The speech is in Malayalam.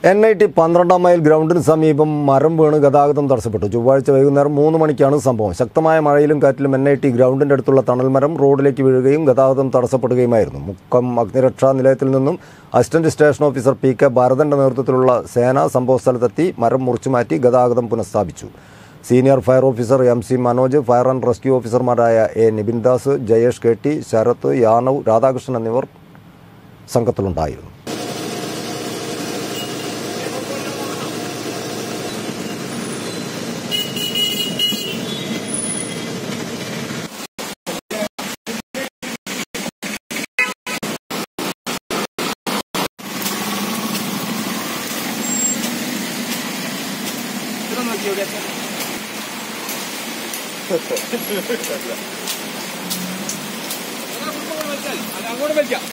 എൻ ഐ ടി പന്ത്രണ്ടാം മൈൽ ഗ്രൗണ്ടിന് സമീപം മരം വീണ് ഗതാഗതം തടസ്സപ്പെട്ടു ചൊവ്വാഴ്ച വൈകുന്നേരം മൂന്ന് മണിക്കാണ് സംഭവം ശക്തമായ മഴയിലും കാറ്റിലും എൻ ഐ ടി ഗ്രൗണ്ടിന്റെ അടുത്തുള്ള തണൽ മരം റോഡിലേക്ക് വീഴുകയും ഗതാഗതം തടസ്സപ്പെടുകയുമായിരുന്നു മുക്കം അഗ്നിരക്ഷാ നിലയത്തിൽ നിന്നും assistant station officer P K ഭാരതന്റെ നേതൃത്വത്തിലുള്ള സേന സംഭവസ്ഥലത്തെത്തി മരം മുറിച്ചുമാറ്റി ഗതാഗതം പുനഃസ്ഥാപിച്ചു senior fire officer M C Manoj fire and rescue ഓഫീസർമാരായ A Nibindas Jayesh K T Sarath Yanav Radhakrishnan എന്നിവർ സംഘത്തിലുണ്ടായിരുന്നു അങ്ങോട്ട് വലിക്കാം